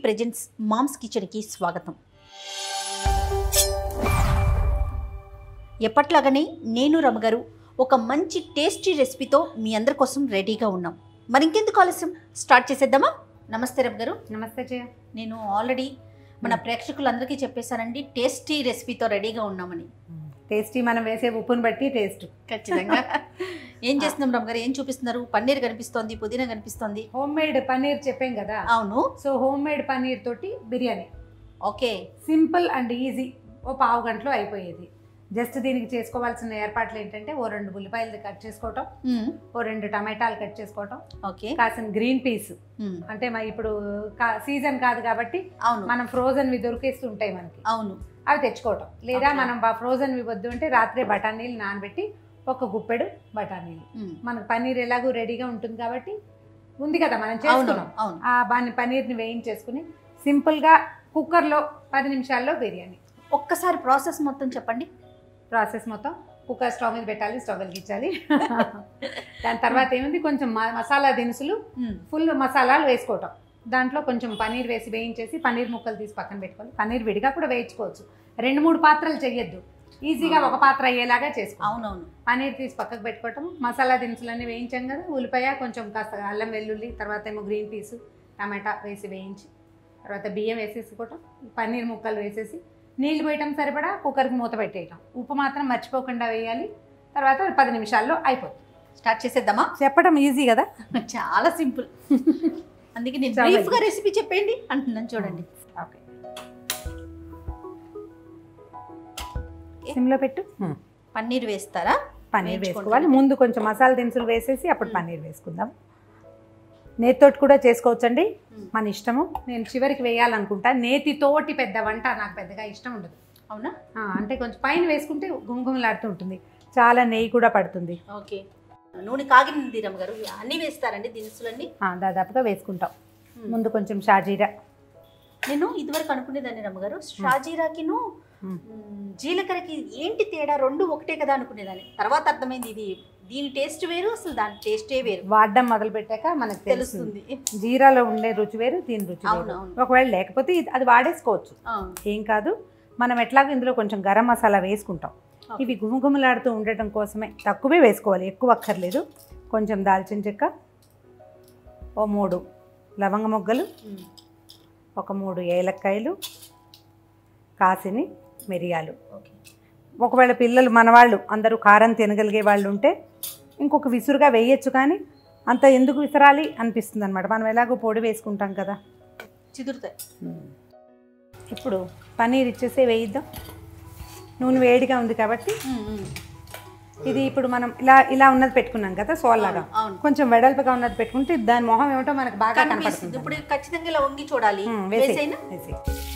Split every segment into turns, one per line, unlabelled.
Presents moms కిచెన్కి స్వాగతం ఎప్పట్లాగానే నేను రమగారు ఒక మంచి టేస్టీ రెసిపీతో మీ అందరి కోసం రెడీగా ఉన్నాం మరి ఇంకెందుకు ఆలస్యం స్టార్ట్ చేసేద్దామా నమస్తే రమ్ గారు
నమస్తే జయ
నేను ఆల్రెడీ మన ప్రేక్షకులందరికీ చెప్పేశానండి టేస్టీ రెసిపీతో రెడీగా ఉన్నామని
టేస్టీ మనం వేసే ఉప్పుని బట్టి టేస్ట్
ఖచ్చితంగా ఏం చేస్తున్నాం రమ్ గారు ఏం చూపిస్తున్నారు పన్నీర్ కనిపిస్తోంది పుదీనా కనిపిస్తోంది
హోమ్ మేడ్ పన్నీర్ చెప్పాం కదా
అవును
సో హోమ్ మేడ్ పన్నీర్ తోటి biryani
okay
simple and easy ఓ పావు గంటలో అయిపోయేది జస్ట్ దీనికి చేసుకోవాల్సిన ఏర్పాట్లు ఏంటంటే ఓ రెండు ఉల్లిపాయలు కట్ చేసుకోవటం
మ్మ్.
ఓ రెండు టమాటాలు కట్ చేసుకోవటం
ఓకే
కాసిన గ్రీన్ పీస్
మ్మ్.
అంటే మా ఇప్పుడు సీజన్ కాదు కాబట్టి
అవును
మనం ఫ్రోజన్వి దొరికేస్తూ ఉంటాయి మనకి
అవును
అవి తెచ్చుకోవటం లేదా
Okay.
మనం ఫ్రోజన్వి వద్దు అంటే రాత్రే బఠానీలు నానబెట్టి ఒక గుప్పెడు బఠానీలు
మ్మ్.
మనకు పన్నీర్ ఎలాగో రెడీగా ఉంటుంది కాబట్టి ఉంది కదా మనం
అవును
చేసుకున్నాం
అవును
ఆ బాని పన్నీర్ని వేయించేసుకుని సింపుల్గా కుక్కర్లో పది నిమిషాల్లో బిర్యానీ
ఒక్కసారి ప్రాసెస్ మొత్తం చెప్పండి
ప్రాసెస్ మొత్తం కుక్కర్ స్టవ్ మీద పెట్టాలి స్టవ్ వెలిగించాలి దాని తర్వాత ఏముంది కొంచెం మ- మసాలా దినుసులు
మ్మ్.
ఫుల్ మసాలాలు వేసుకోవటం దాంట్లో కొంచెం పన్నీర్ వేసి వేయించేసి పన్నీర్ ముక్కలు తీసి పక్కన పెట్టుకోవాలి పన్నీర్ విడిగా కూడా వేయించుకోవచ్చు రెండు మూడు పాత్రలు చేయొద్దు ఈజీగా ఒక పాత్ర అయ్యేలాగా చేసుకోవాలి
అవునవును
పన్నీర్ తీసి పక్కకు పెట్టుకోవటం మసాలా దినుసులన్నీ వేయించాం కదా ఉల్లిపాయ కొంచెం కాస్త అల్లం వెల్లుల్లి తర్వాత ఏమో గ్రీన్ పీసు టమాటా వేసి వేయించి తర్వాత బియ్యం వేసేసుకోవటం పన్నీర్ ముక్కలు వేసేసి నీళ్లు పోయటం సరిపడా కుక్కర్కి మూత పెట్టేయటం ఉప్పు మాత్రం మర్చిపోకుండా వేయాలి తర్వాత పది నిమిషాల్లో అయిపోతుంది
స్టార్ట్ చేసేద్దామా
చెప్పడం ఈజీ కదా
చాలా సింపుల్ అందుకే నేను
చాలా
బ్రీఫ్ గా
easy.
రెసిపీ చెప్పండి అంటున్నాను చూడండి
ఓకే సిమ్లో పెట్టు
పన్నీర్ వేస్తారా
పన్నీర్
వేయించుకుంటాం.
వేసుకోవాలి ముందు కొంచెం మసాలా దినుసులు వేసేసి అప్పుడు
మ్మ్.
పన్నీర్ వేసుకుందాం నేతితోటి కూడా చేసుకోవచ్చండి
మ్మ్.
మన ఇష్టము నేను చివరికి వేయాలనుకుంటా నేతితోటి పెద్ద వంట నాకు పెద్దగా ఇష్టం ఉండదు
అవునా
ఆ, అంటే కొంచెం పైన వేసుకుంటే గుమగుమలాడుతూ ఉంటుంది చాలా నెయ్యి కూడా పడుతుంది
ఓకే నూనె కాగింది రమ్మ గారు అన్ని వేస్తారండి దినుసులన్నీ
ఆ, దాదాపుగా వేసుకుంటాం
మ్మ్.
ముందు కొంచెం షాజీరా
నేను ఇదివరకు అనుకునేదాన్ని రమ్మ గారు షాజీరాకిను
మ్మ్.
మ్, జీలకర్రకి ఏంటి తేడా రెండు ఒకటే కదా అనుకునేదాన్ని తర్వాత అర్థమైంది ఇది దీని టేస్ట్ వేరు అసలు దాని టేస్టే వేరు
వాడడం మొదలు పెట్టాక మనకు తెలుస్తుంది
తెలుస్తుంది
జీరాలో ఉండే రుచి వేరు దీని రుచి
అవును,
వేరు
అవును.
ఒకవేళ లేకపోతే ఇది- అది వాడేసుకోవచ్చు
ఆ,
ఏం కాదు మనం ఎట్లాగో ఇందులో కొంచెం గరం మసాలా వేసుకుంటాం
ఓకే.
ఇవి గుమగుమలాడుతూ ఉండటం కోసమే తక్కువే వేసుకోవాలి ఎక్కువ అక్కర్లేదు కొంచెం దాల్చిన చెక్క ఓ మూడు లవంగ మొగ్గలు
మ్,
ఒక మూడు ఏలక్కాయలు కాసిని మిరియాలు
ఓకే
ఒకవేళ పిల్లలు మనవాళ్ళు అందరూ కారం తినగలిగే వాళ్ళు ఉంటే ఇంకొక విసురుగా వేయచ్చు కానీ అంత ఎందుకు విసరాలి అనిపిస్తుంది అనమాట మనం ఎలాగో పొడి వేసుకుంటాం కదా
చిదురుతాయి
ఇప్పుడు పన్నీర్ ఇచ్చేసే వేయిద్దాం నూనె వేడిగా ఉంది కాబట్టి
మ్, మ్.
ఇది ఇప్పుడు మనం ఇలా ఇలా ఉన్నది పెట్టుకున్నాం కదా సోల్లాగా
అవును, అవును
కొంచెం వెడల్పుగా ఉన్నది పెట్టుకుంటే దాని మొహం ఏమిటో మనకు బాగా
కనిపిస్తుంది
కనపడుతుంది
ఇప్పుడు ఖచ్చితంగా ఇలా వంగి చూడాలి
ఉమ్, వేసేయ్,
వేసైనా
వేసేయ్.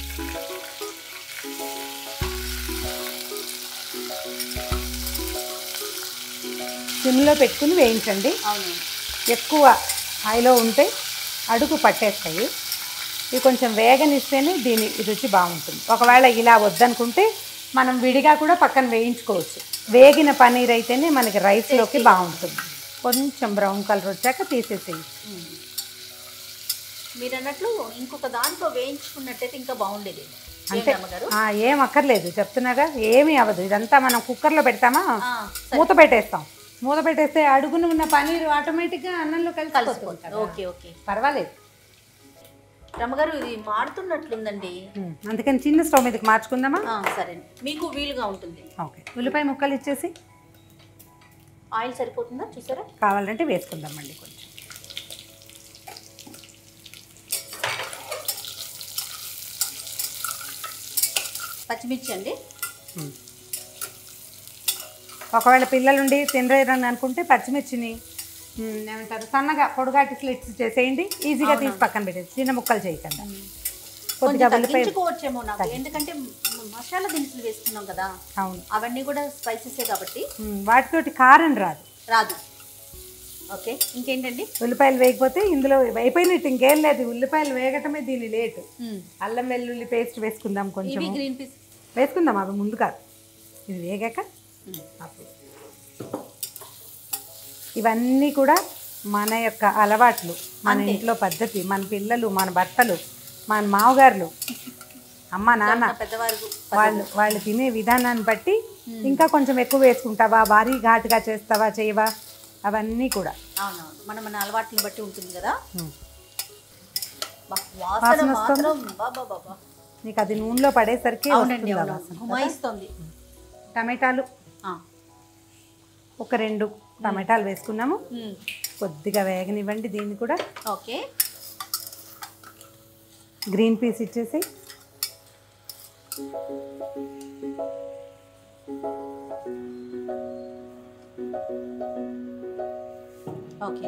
సిమ్లో పెట్టుకుని వేయించండి
అవును
ఎక్కువ హైలో ఉంటే అడుగు పట్టేస్తాయి ఇవి కొంచెం వేగనిస్తేనే దీని రుచి బాగుంటుంది ఒకవేళ ఇలా వద్దనుకుంటే మనం విడిగా కూడా పక్కన వేయించుకోవచ్చు వేగిన పన్నీర్ అయితేనే మనకి రైస్లోకి బాగుంటుంది కొంచెం బ్రౌన్ కలర్ వచ్చాక తీసేసేయి
మ్. మీరు అన్నట్లు ఇంకొక దాంట్లో వేయించుకున్నట్టయితే ఇంకా బాగుండేది ఏం
అంతే
అమ్మగారు
ఆ, ఏం అక్కర్లేదు చెప్తున్నాగా ఏమీ అవ్వదు ఇదంతా మనం కుక్కర్లో పెడతామా
ఆ, సరే.
మూత పెట్టేస్తాం మూత పెట్టేస్తే అడుగున ఉన్న పన్నీరు ఆటోమేటిక్గా అన్నంలో కలిసిపోతుంది
కలిసిపోతుంది
కదా.
ఓకే ఓకే
పర్వాలేదు
రమ్మగారు ఇది మాడుతున్నట్లుందండి
ఉమ్, అందుకని చిన్న స్టవ్ మీదకి మార్చుకుందామా
ఆ, సరే మీకు వీలుగా ఉంటుంది
ఓకే ఉల్లిపాయ ముక్కలు ఇచ్చేసి
ఆయిల్ సరిపోతుందా చూసారా
కావాలంటే వేసుకుందాం మళ్ళీ కొంచెం
పచ్చిమిర్చి అండి
ఉమ్. ఒకవేళ పిల్లలుండి తినరేరని అనుకుంటే పచ్చిమిర్చిని ఉమ్, ఏమంటారు సన్నగా పొడుగాటి స్లిట్స్ చేసేయండి ఈజీగా తీసి పక్కన పెట్టేసి చిన్న ముక్కలు చేయకుండా కొద్దిగా
కొంచెం
ఉల్లిపాయ
తగ్గించుకోవచ్చేమో నాకు ఎందుకంటే మ- మసాలా దినుసులు వేసుకున్నాం కదా
అవును
అవన్నీ కూడా స్పైసెసే కాబట్టి
ఉమ్, వాటితోటి కారం రాదు
రాదు ఓకే ఇంకేంటండి
ఉల్లిపాయలు వేయకపోతే ఇందులో అయిపోయినట్టు ఇంకేం లేదు ఉల్లిపాయలు వేగటమే దీని లేటు అల్లం వెల్లుల్లి పేస్ట్ వేసుకుందాం కొంచెం
ఇవి గ్రీన్ పీస్
వేసుకుందాం అవి ముందు కాదు ఇది వేగాక అప్పుడు ఇవన్నీ కూడా మన యొక్క అలవాట్లు మన
అంతే.
ఇంట్లో పద్ధతి మన పిల్లలు మన భర్తలు మా మామగారులు అమ్మ నాన్న
మన పెద్దవారు
వాళ్ళు వాళ్ళు తినే విధానాన్ని బట్టి ఇంకా కొంచెం ఎక్కువ వేసుకుంటావా భారీ ఘాటుగా చేస్తావా చేయవా అవన్నీ కూడా
అవునవును మన మన అలవాట్లను బట్టి ఉంటుంది కదా
ఉమ్.
బా, వాసన
వాసన వస్తుంది.
మాత్రం బాబా బాబా
నీకు అది నూనెలో పడేసరికి
అవునండి
వస్తుంది ఆ
అవును
వాసన.
గుమాయిస్తుంది
టమాటాలు
ఆ.
ఒక రెండు టమాటాలు వేసుకున్నాము
ఉమ్.
కొద్దిగా వేగనివ్వండి దీన్ని కూడా
ఓకే
గ్రీన్ పీస్ ఇచ్చేసి
ఓకే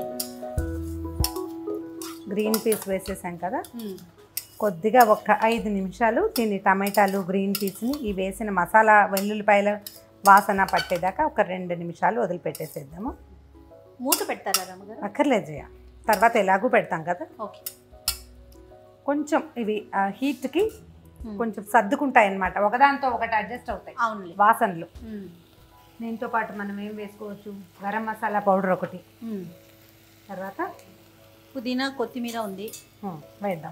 గ్రీన్ పీస్ వేసేసాం కదా
ఉమ్.
కొద్దిగా ఒక ఐదు నిమిషాలు దీన్ని టమాటాలు గ్రీన్ పీస్ని ఈ వేసిన మసాలా వెల్లుల్లిపాయల వాసన పట్టేదాకా ఒక రెండు నిమిషాలు వదిలిపెట్టేసేద్దాము
మూత పెడతారా రమ్మగారు
అక్కర్లేదు జయ తర్వాత ఎలాగూ పెడతాం కదా
ఓకే
కొంచెం ఇవి ఆ, హీట్కి కొంచెం సర్దుకుంటాయి అన్నమాట ఒకదాంతో ఒకటి అడ్జస్ట్ అవుతాయి
అవునులే
వాసనలు
ఉమ్.
దీంతో పాటు మనం ఏం వేసుకోవచ్చు గరం మసాలా పౌడర్ ఒకటి
ఉమ్.
తర్వాత
పుదీనా కొత్తిమీర ఉంది
ఉమ్, వేద్దాం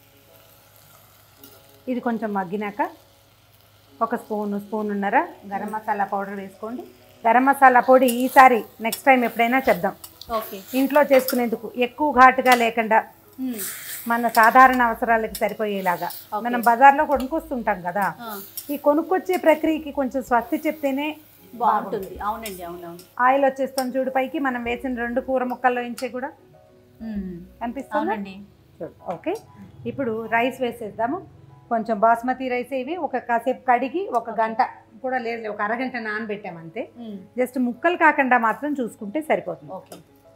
ఇది కొంచెం మగ్గినాక ఒక స్పూన్ స్పూన్నర గరం మసాలా పౌడర్ వేసుకోండి గరం మసాలా పొడి ఈసారి నెక్స్ట్ టైం ఎప్పుడైనా చెప్దాం
ఓకే
ఇంట్లో చేసుకునేందుకు ఎక్కువ ఘాటుగా లేకుండా
ఉమ్.
మన సాధారణ అవసరాలకి సరిపోయేలాగా
Okay.
మనం బజార్లో కొనుక్కొస్తుంటాం కదా
ఆ,
ఈ కొనుక్కొచ్చే ప్రక్రియకి కొంచెం స్వస్తి చెప్తేనే
బాగుంటుంది అవునండి అవునవును
ఆయిల్ వచ్చేస్తుంది చూడు పైకి మనం వేసిన రెండు కూర ముక్కల్లో ఇంచే కూడా
ఉమ్.
కనిపిస్తుంది
అవునండి
ఓకే ఇప్పుడు రైస్ వేసేద్దాము కొంచెం బాస్మతి రైస్ ఇవి ఒక కాసేపు కడిగి ఒక గంట కూడా లేదు ఒక అరగంట నానబెట్టాము అంతే
ఉమ్.
జస్ట్ ముక్కలు కాకుండా మాత్రం చూసుకుంటే సరిపోతుంది
ఓకే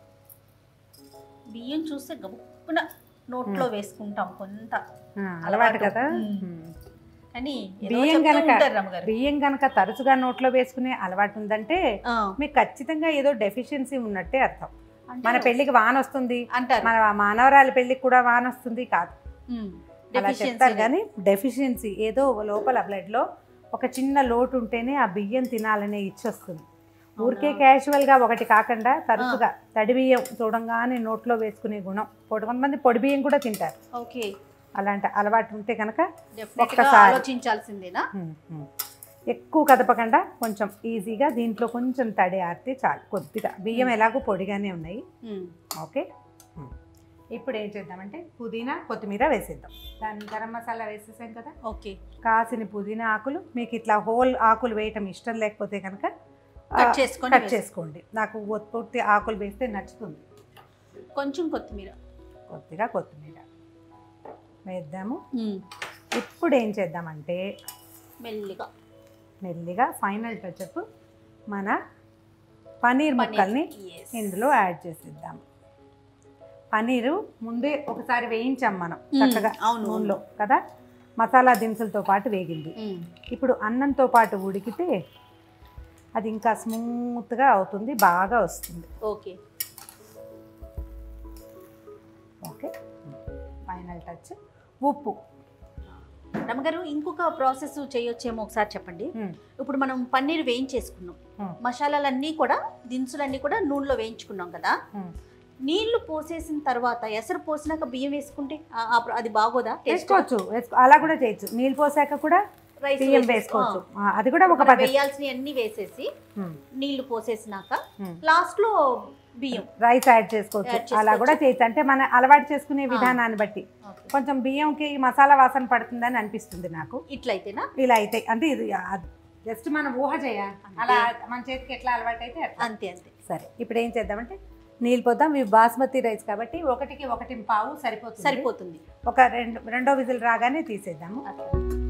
బియ్యం చూస్తే గబుక్కున నోట్లో వేసుకుంటాం కొంత
ఆ, అలవాటు కదా
మ్మ్.
మ్మ్.
కానీ ఏదో
బియ్యం
చెప్తూ
గనక
ఉంటారు రమ్మగారు
బియ్యం గనక తరచుగా నోట్లో వేసుకునే అలవాటు ఉందంటే
ఆ,
మీకు ఖచ్చితంగా ఏదో డెఫిషియన్సీ ఉన్నట్టే అర్థం
అంటే
మన పెళ్ళికి వాన వస్తుంది
అంటారు
మన మానవరాలి పెళ్ళికి కూడా వాన వస్తుంది కాదు
ఉమ్.
అలా
Deficiency
చెప్తారు కానీ డెఫిషియన్సీ ఏదో లోపల బ్లడ్లో ఒక చిన్న లోటు ఉంటేనే ఆ బియ్యం తినాలనే ఇచ్చి వస్తుంది ఊరికే క్యాజువల్గా ఒకటి కాకుండా తరచుగా తడి బియ్యం చూడంగానే నోట్లో వేసుకునే గుణం పొడి కొంతమంది పొడి బియ్యం కూడా తింటారు
ఓకే
అలాంటి అలవాటు ఉంటే కనుక
డెఫినెట్ గా
ఒక్కసారి.
ఆలోచించాల్సిందేనా
హ్మ్, హ్మ్. ఎక్కువ కదపకుండా కొంచెం ఈజీగా దీంట్లో కొంచెం తడి ఆరితే చాలు కొద్దిగా బియ్యం ఎలాగో పొడిగానే ఉన్నాయి
ఉమ్.
ఓకే హ్మ్. ఇప్పుడు ఏం చేద్దామంటే పుదీనా కొత్తిమీర వేసేద్దాం దాని గరం మసాలా వేసేసాం కదా
ఓకే
కాసిన పుదీనా ఆకులు మీకు ఇట్లా హోల్ ఆకులు వేయటం ఇష్టం లేకపోతే కనుక
కట్ చేసుకొని
కట్
వేసి-
చేసుకోండి నాకు ఒత్తి పూర్తి ఆకులు వేస్తే నచ్చుతుంది
కొంచెం కొత్తిమీర
కొద్దిగా కొత్తిమీర వేద్దాము
ఉమ్.
ఇప్పుడు ఏం చేద్దామంటే
మెల్లిగా
మెల్లిగా ఫైనల్ టచ్అప్ మన పనీర్
పన్నీర్.
ముక్కల్ని
Yes.
ఇందులో యాడ్ చేసేద్దాం పనీరు ముందే ఒకసారి వేయించాం మనం
మ్మ్.
చక్కగా
అవును,
నూనెలో కదా మసాలా దినుసులతో పాటు వేగింది
ఉమ్.
ఇప్పుడు అన్నంతో పాటు ఉడికితే అది ఇంకా స్మూత్గా అవుతుంది బాగా వస్తుంది
ఓకే
ఓకే ఫైనల్ టచ్ ఉప్పు
రమ్మగారు ఇంకొక ప్రాసెస్ చేయొచ్చేమో ఒకసారి చెప్పండి
మ్మ్.
ఇప్పుడు మనం పన్నీర్ వేయించేసుకున్నాం
మ్మ్.
మసాలాలన్నీ కూడా దినుసులన్నీ కూడా నూనెలో వేయించుకున్నాం కదా
మ్మ్.
నీళ్లు పోసేసిన తర్వాత ఎసరు పోసినాక బియ్యం వేసుకుంటే ఆ- ఆ ప్ర- అది బాగోదా టేస్ట్
వేసుకోవచ్చు వేసుకో అలా కూడా చేయొచ్చు నీళ్ళు పోసాక కూడా
రైస్
బియ్యం వేసుకోవచ్చు ఆ, అది కూడా ఒక పద్ధతి
వేయాల్సిన అన్ని వేసేసి
మ్మ్.
నీళ్లు పోసేసినాక
మ్మ్.
లాస్ట్ లో బియ్యం
రైస్ యాడ్ చేసుకోవచ్చు
యాడ్
అలా కూడా చేయొచ్చు అంటే మన అలవాటు చేసుకునే విధానాన్ని బట్టి
ఓకే.
కొంచెం బియ్యంకి మసాలా వాసన పడుతుందని అనిపిస్తుంది నాకు
ఇట్లయితేనా
ఇలా అయితే అంటే ఇది జస్ట్ మనం ఊహ చేయాలి అలా మన చేతికి ఎట్లా అలవాటు అయితే అట్లా.
అంతే అంతే
సరే ఇప్పుడు ఏం చేద్దామంటే నీళ్ళు పోద్దాం ఇవి బాస్మతి రైస్ కాబట్టి ఒకటికి ఒకటి పావు సరిపోతుంది
సరిపోతుంది
ఒక రెండు రెండో విజిల్ రాగానే తీసేద్దాము
అట్లా.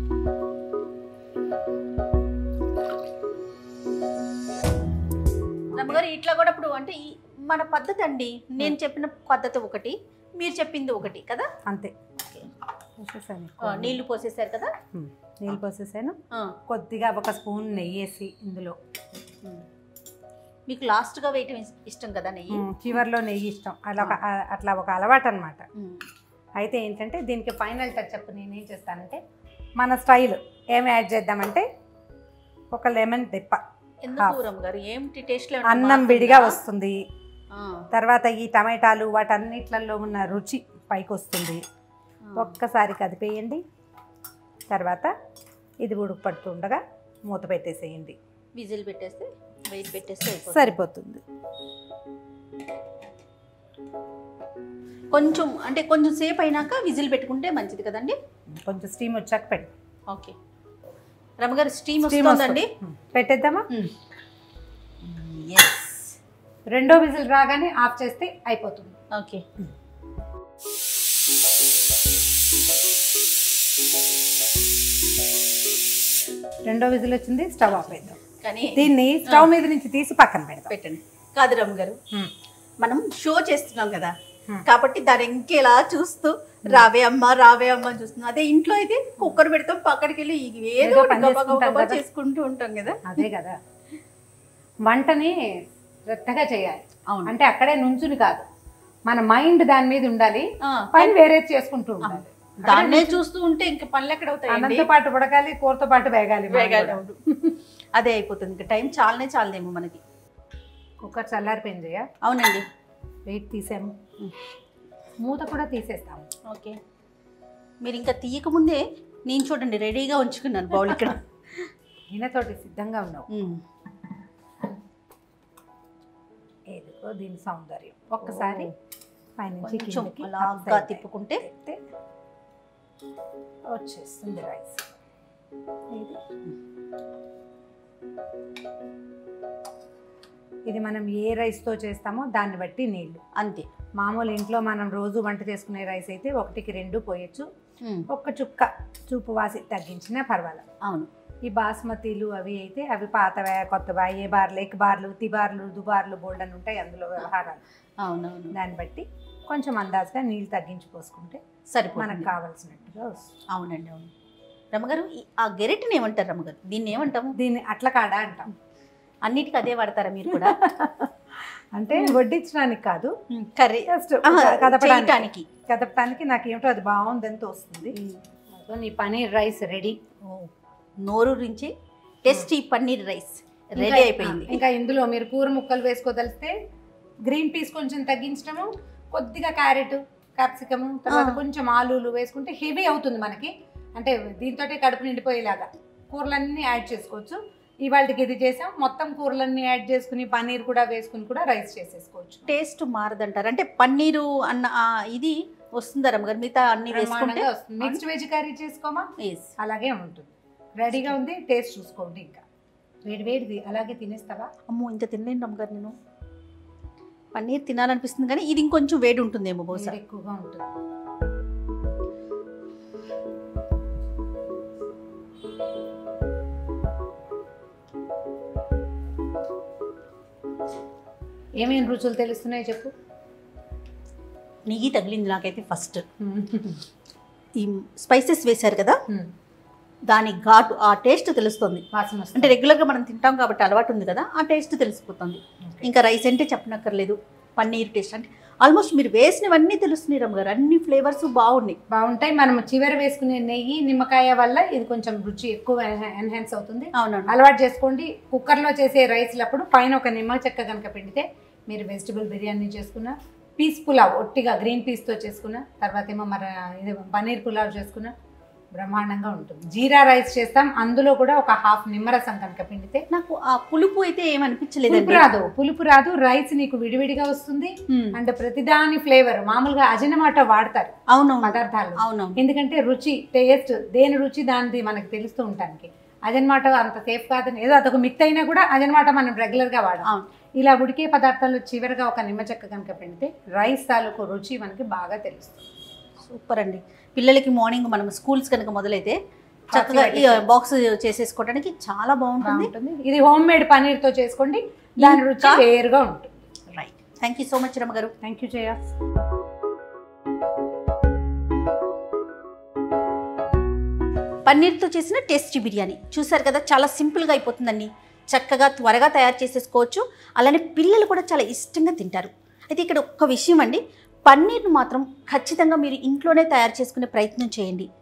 రమ్మగారు ఇట్లా కూడా ఇప్పుడు అంటే ఈ మన పద్ధతి అండి నేను చెప్పిన పద్ధతి ఒకటి మీరు చెప్పింది ఒకటి కదా
అంతే
ఓకే.
పోసేసాను
ఆ, నీళ్లు పోసేసారు కదా
ఉమ్, నీళ్ళు పోసేసాను
ఆ,
కొద్దిగా ఒక స్పూన్ నెయ్యి వేసి ఇందులో
ఉమ్. మీకు లాస్ట్గా వేయటం ఇస్- ఇష్టం కదా నెయ్యి
ఉమ్, చివర్లో నెయ్యి ఇష్టం అలా ఒక ఆ- అట్లా ఒక అలవాటు అనమాట
ఉమ్.
అయితే ఏంటంటే దీనికి ఫైనల్ టచ్అప్ నేను ఏం చేస్తానంటే మన స్టైల్ ఏం యాడ్ చేద్దామంటే ఒక లెమన్ తిప్ప
ఎందుకు
Half.
రమ్మగారు ఏమిటి టేస్ట్లో
అన్నం విడిగా తర్వాత ఈ టమాటాలు వాటన్నిట్లలో ఉన్న రుచి పైకి వస్తుంది ఒక్కసారి కదిపేయండి తర్వాత ఇది ఉడకపడుతుండగా మూత పెట్టేసేయండి
విజిల్ పెట్టేస్తే వెయిట్ పెట్టేస్తే అయిపోతుంది.
సరిపోతుంది
కొంచెం అంటే కొంచెం సేపు అయినాక విజిల్ పెట్టుకుంటే మంచిది కదండి
కొంచెం స్టీమ్ వచ్చాక పెట్టి
ఓకే రమ్మగారు స్టీమ్
స్టీమ్
వస్తుందండి
వస్తుంది. పెట్టేద్దామా
ఎస్
రెండో విజిల్ రాగానే ఆఫ్ చేస్తే అయిపోతుంది
ఓకే
రెండో విజిల్ వచ్చింది స్టవ్ ఆఫ్ చేద్దాం
కానీ
దీన్ని స్టవ్ మీద నుంచి తీసి పక్కన పెడదాం
పెట్టండి కాదు రమ్మ గారు
ఉమ్.
మనం షో చేస్తున్నాం కదా
Hmm.
కాబట్టి దాని ఇంకేలా చూస్తూ రావే అమ్మ రావే అమ్మ అని చూస్తున్నాం అదే ఇంట్లో అయితే కుక్కర్ పెడతాం పక్కడికి వెళ్ళి ఏదో
ఏదో
ఒకటి
పని
గబా
చేసుకుంటాం
గబా
కదా.
చేసుకుంటూ ఉంటాం కదా
అదే కదా వంటని శ్రద్ధగా చేయాలి
అవును
అంటే అక్కడే నుంచుని కాదు మన మైండ్ దాని మీద ఉండాలి
ఆ,
పని వేరే చేసుకుంటూ ఉండాలి
దాన్నే చూస్తూ ఉంటే ఇంకా పనులు ఎక్కడ అవుతాయండి
అన్నంతో పాటు ఉడకాలి కూరతో పాటు వేగాలి మనం
వేగాలి
కూడా.
అవును. అదే అయిపోతుంది ఇంకా టైం చాలనే చాలదేమో మనకి
కుక్కర్ చల్లారిపోయింది జయ
అవునండి
వెయిట్ తీసాము
ఉమ్.
మూత కూడా తీసేస్తాము
ఓకే మీరు ఇంకా తీయకముందే నేను చూడండి రెడీగా ఉంచుకున్నాను బౌల్ ఇక్కడ
ఈయనతోటి సిద్ధంగా ఉన్నావు
ఉమ్.
ఏదిగో దీని సౌందర్యం ఒక్కసారి పైనుంచి
కొంచెం
కిందకి
అలాగా
upside
తిప్పుకుంటే
తిప్పితే వచ్చేస్తుంది రైస్ ఇది ఇది మనం ఏ రైస్తో చేస్తామో దాన్ని బట్టి నీళ్ళు
అంతే
మామూలు ఇంట్లో మనం రోజు వంట చేసుకునే రైస్ అయితే ఒకటికి రెండు పోయొచ్చు
ఉమ్.
ఒక్క చుక్క చూపు వాసి తగ్గించినా పర్వాలేదు
అవును
ఈ బాస్మతిలు అవి అయితే అవి పాతవా కొత్తవా ఏ బార్లు ఎక్ బార్లు తిబార్లు దుబార్లు బోల్డ్ అని ఉంటాయి అందులో వ్యవహారాలు
అవునవును
దాన్ని బట్టి కొంచెం అందాజుగా నీళ్ళు తగ్గించి పోసుకుంటే మనకు
సరిపోతుంది
కావాల్సినట్టుగా వస్తుంది
అవునండి అవును రమ్మగారు ఈ- ఆ గెరెట్ని ఏమంటారు రమ్మగారు దీన్ని ఏమంటాము
దీన్ని అట్ల కాడ అంటాం
అన్నిటికీ అదే వాడతారా మీరు కూడా
అంటే వడ్డించడానికి కాదు
కర్రీ
జస్ట్
ఆహా,
కదపడానికి
చేయటానికి
కదపడానికి నాకు ఏమిటో అది బాగుందని తోస్తుంది అదిగో నీ పనీర్ రైస్ రెడీ
ఓ, నోరు నుంచి టేస్టీ పన్నీర్ రైస్ రెడీ అయిపోయింది
ఇంకా ఇందులో మీరు కూర ముక్కలు వేసుకోదలిస్తే గ్రీన్ పీస్ కొంచెం తగ్గించడము కొద్దిగా క్యారెట్ క్యాప్సికము తర్వాత
ఆ.
కొంచెం ఆలూలు వేసుకుంటే హెవీ అవుతుంది మనకి అంటే దీంతో కడుపు నిండిపోయేలాగా కూరలన్నీ యాడ్ చేసుకోవచ్చు ఇవాళకి ఇది చేసాం మొత్తం కూరలన్నీ యాడ్ చేసుకుని పన్నీర్ కూడా వేసుకుని కూడా రైస్ చేసేసుకోవచ్చు
టేస్ట్ మారదంటారు అంటే పన్నీరు అన్న ఆ ఇది వస్తుందా రమ్మగారు మిగతా అన్ని వేసుకుంటే
బ్రహ్మాండంగా వస్తుంది మిక్స్డ్ వెజ్ కర్రీ చేసుకోమా
Yes.
అలాగే ఉంటుంది రెడీగా ఉంది టేస్ట్ చూసుకోండి ఇంకా వేడి వేడిది అలాగే తినేస్తావా
అమ్మో ఇంత తినలేను రమ్మగారు నేను పన్నీర్ తినాలనిపిస్తుంది కానీ ఇది ఇంకొంచెం వేడి ఉంటుందేమో బహుశా
వేడి ఎక్కువగా ఉంటుంది ఏమేమి రుచులు తెలుస్తున్నాయి చెప్పు
నెయ్యి తగిలింది నాకైతే ఫస్ట్ ఈ స్పైసెస్ వేశారు కదా దాని ఘాటు ఆ టేస్ట్ తెలుస్తుంది
వాసన
అంటే
వస్తుంది
రెగ్యులర్గా మనం తింటాం కాబట్టి అలవాటు ఉంది కదా ఆ టేస్ట్ తెలిసిపోతుంది ఇంకా రైస్ అంటే చెప్పనక్కర్లేదు పన్నీర్ టేస్ట్ అంటే ఆల్మోస్ట్ మీరు వేసినవన్నీ తెలుస్తున్నాయి రమ్మ గారు అన్ని ఫ్లేవర్స్ బాగున్నాయి
బాగుంటాయి మనం చివరి వేసుకునే నెయ్యి నిమ్మకాయ వల్ల ఇది కొంచెం రుచి ఎక్కువ ఎన్హాన్స్ అవుతుంది
అవునండి
అలవాటు చేసుకోండి కుక్కర్లో చేసే రైస్లప్పుడు పైన ఒక నిమ్మ చెక్క కనుక పిండితే మీరు వెజిటబుల్ బిర్యానీ చేసుకున్న పీస్ పులావ్ ఒట్టిగా గ్రీన్ పీస్తో చేసుకున్న తర్వాత ఏమో మరి ఇది పన్నీర్ పులావ్ చేసుకున్న బ్రహ్మాండంగా ఉంటుంది జీరా రైస్ చేస్తాం అందులో కూడా ఒక హాఫ్ నిమ్మరసం కనుక పిండితే
నాకు ఆ పులుపు అయితే
పులుపు
ఏమనిపించలేదండి
రాదు పులుపు రాదు రైస్ నీకు విడివిడిగా వస్తుంది
మ్మ్.
అండ్ ప్రతిదాని ఫ్లేవర్ మామూలుగా అజనమాట వాడతారు
అవునవును
పదార్థాలు
అవునవును
ఎందుకంటే రుచి టేస్ట్ దేని రుచి దానిది మనకు తెలుస్తూ ఉంటానికి అదనమాట అంత సేఫ్ కాదని ఏదో అదొక మిక్స్ అయినా కూడా అదనమాట మనం రెగ్యులర్గా వాడాం
అవును
ఇలా ఉడికే పదార్థాలు చివరిగా ఒక నిమ్మ చెక్క కనుక పిండితే రైస్ తాలూకు రుచి మనకి బాగా తెలుస్తుంది
సూపర్ అండి పిల్లలకి మార్నింగ్ మనం స్కూల్స్ కనుక మొదలైతే చక్కగా ఈ
పెట్టేసి.
బాక్స్ చేసేసుకోవడానికి చాలా బాగుంటుంది
బాగుంటుంది ఇది హోమ్ మేడ్ పనీర్తో చేసుకోండి దాని రుచి
ఇంకా?
వేరుగా ఉంటుంది
right thank you so much Ramma garu
thank you జయ
పన్నీర్తో చేసిన టేస్టీ బిర్యానీ చూసారు కదా చాలా సింపుల్గా అయిపోతుందండి చక్కగా త్వరగా తయారు చేసేసుకోవచ్చు అలానే పిల్లలు కూడా చాలా ఇష్టంగా తింటారు అయితే ఇక్కడ ఒక్క విషయం అండి పన్నీర్ను మాత్రం ఖచ్చితంగా మీరు ఇంట్లోనే తయారు చేసుకునే ప్రయత్నం చేయండి